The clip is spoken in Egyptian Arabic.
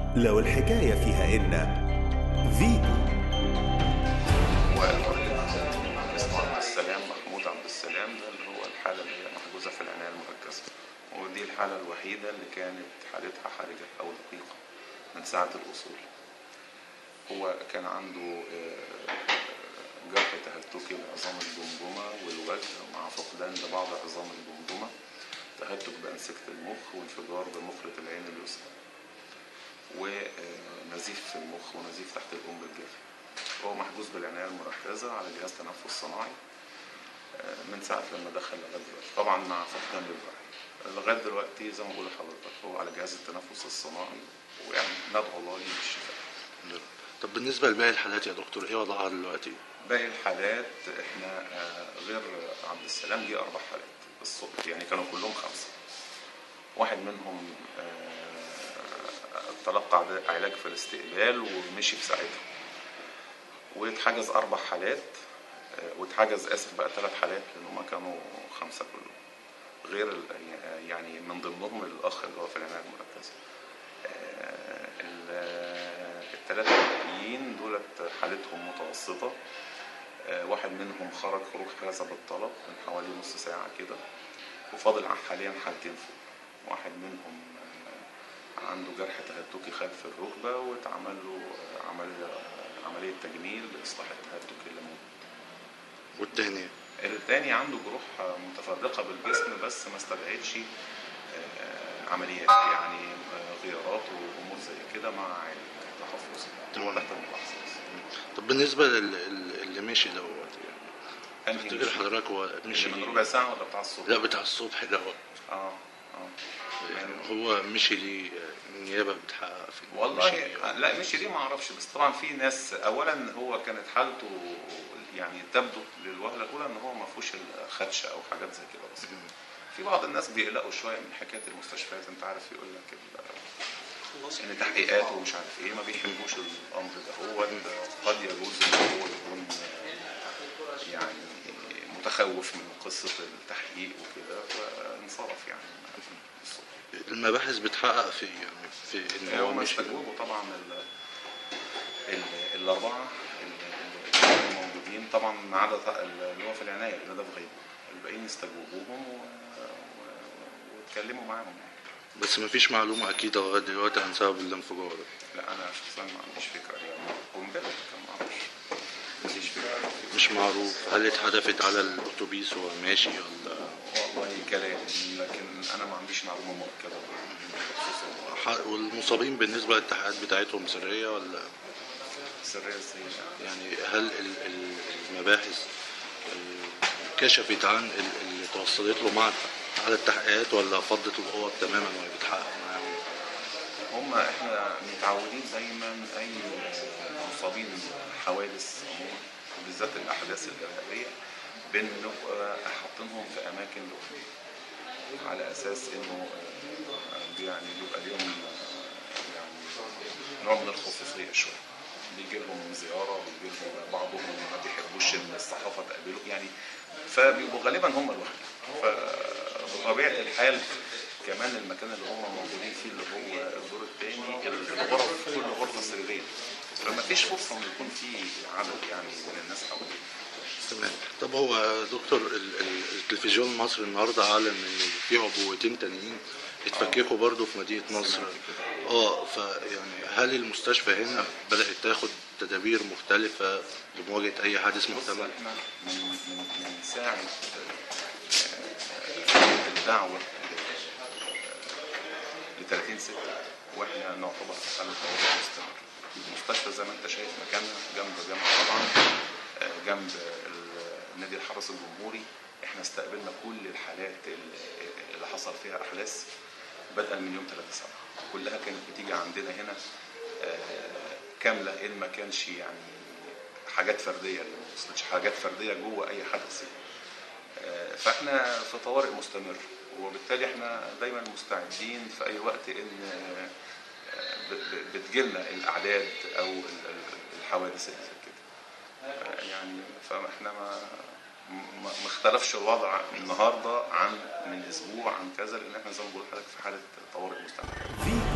لو الحكاية فيها إن فيتو اسمه عبد السلام محمود عبد السلام ده اللي هو الحالة اللي هي محجوزة في العناية المركزة ودي الحالة الوحيدة اللي كانت حالتها حرجة أو دقيقة من ساعة الوصول هو كان عنده آه، جرح تهتكي لعظام الجمجمة والوجه مع فقدان لبعض عظام الجمجمة تهتك بأنسجة المخ وانفجار بمخرة العين اليسرى ونزيف في المخ ونزيف تحت الأم الجافي هو محجوز بالعناية المركزة على جهاز تنفس صناعي آه، من ساعة لما دخل لغاية دلوقتي طبعا مع فقدان للوعي لغاية دلوقتي زي ما بقول لحضرتك هو على جهاز التنفس الصناعي ويعني ندعو الله ليه بالشفاء طب بالنسبة لباقي الحالات يا دكتور ايه وضعها دلوقتي؟ باقي الحالات احنا آه، غير عبد السلام دي اربع حالات الصبح يعني كانوا كلهم خمسه واحد منهم آه، تلقى عد- علاج في الاستقبال ومشي في ساعتها واتحجز اربع حالات آه، واتحجز اسف بقى ثلاث حالات لان هم كانوا خمسه كلهم غير ال- يعني من ضمنهم الاخ اللي هو في العنايه المركزه الثلاثة الباقيين دولت حالتهم متوسطة آه، واحد منهم خرج خروج حسب الطلب من حوالي نص ساعة كده وفاضل ع- حاليا حالتين فوق واحد منهم آه، عنده جرح تهتكي خلف الركبة واتعمل له آه، عملية عملية تجميل لإصلاح التهتك اللي موجود والتاني التاني عنده جروح آه، متفرقة بالجسم بس ما استدعتش آه، عمليات يعني آه، غيارات وأمور زي كده مع علاج تحفظي هو تحت الملاحظة طب بالنسبة لل- ال- اللي مشي دوت يعني أنهي تفتكر مش- حضرتك هو مشي اللي من ليه؟ ربع ساعة ولا بتاع الصبح؟ لا بتاع الصبح دوت اه اه يعني هو مشي ليه النيابة بتحقق في مشي والله ليه؟ لا مش دي ما اعرفش بس طبعا في ناس اولا هو كانت حالته يعني تبدو للوهله الاولى ان هو ما فيهوش الخدشه او حاجات زي كده بس في بعض الناس بيقلقوا شويه من حكايه المستشفيات انت عارف يقول لك ال- ان تحقيقات ومش عارف ايه ما بيحبوش الامر ده هو قد يجوز ان هو يكون يعني متخوف من قصه التحقيق وكده فانصرف يعني الصبح. المباحث بتحقق في يعني في ان هو هم مشي استجوبوا طبعا ال ال الاربعه اللي كانوا موجودين طبعا ما عدا ط- اللي هو في العنايه اللي ده في غيبه الباقيين استجوبوهم و- و- واتكلموا معاهم يعني. بس مفيش معلومة أكيدة لغاية دلوقتي عن سبب الانفجار لا انا شخصيا ما عنديش فكره يعني قنبله كان ما اعرفش ما عنديش فكره مش معروف هل اتحدفت على الأتوبيس وهو ماشي ولا والله كلام لكن انا ما عنديش معلومه مؤكده بخصوص ح- والمصابين بالنسبة للتحقيقات بتاعتهم سرية ولا السريه ازاي يعني يعني هل ال- ال- المباحث آه، كشفت عن ال- اللي توصلت له مع على التحقيقات ولا فضت الأوض تماما وهي بتحقق معاهم؟ هم احنا متعودين دايما اي مصابين حوادث عموما وبالذات الاحداث الارهابيه بنبقى حاطينهم في اماكن لوحدهم على اساس انه آه، يعني بيبقى ليهم آه، يعني نوع من الخصوصيه شويه بيجي لهم زياره بيجي لهم بعضهم ما بيحبوش ان الصحافه تقابله يعني فبيبقوا غالبا هم لوحدهم فبطبيعه الحال كمان المكان اللي هم موجودين فيه اللي هو الدور الثاني الغرف كل غرفه سريريه فما فيش فرصه ان يكون في عدد يعني من الناس حواليه تمام طب هو دكتور ال- ال- التلفزيون المصري النهارده اعلن ان في عبوتين تانيين اتفككوا برضه في مدينه نصر سمعت كده. اه فيعني هل المستشفى هنا بدات تاخد تدابير مختلفه لمواجهه اي حادث بص محتمل؟ احنا من من من ساعه آه، الدعوه ل 30 6 واحنا نعتبر في حاله طوارئ مستمر المستشفى زي ما انت شايف مكانها جنب جامعه طبعا آه، جنب ال- نادي الحرس الجمهوري احنا استقبلنا كل الحالات ال- اللي حصل فيها احداث بدءا من يوم 3 7 كلها كانت بتيجي عندنا هنا آه، كامله ان ما كانش يعني حاجات فرديه اللي ما وصلتش حاجات فرديه جوه اي حدث يعني. آه، فاحنا في طوارئ مستمر وبالتالي احنا دايما مستعدين في اي وقت ان آه، ب- ب- بتجيلنا الاعداد او ال- ال- الحوادث اللي زي كده آه، يعني فاحنا ما ما ما اختلفش الوضع النهارده عن من اسبوع عن كذا لان احنا زي ما بقول لحضرتك في حاله طوارئ مستمره فيتو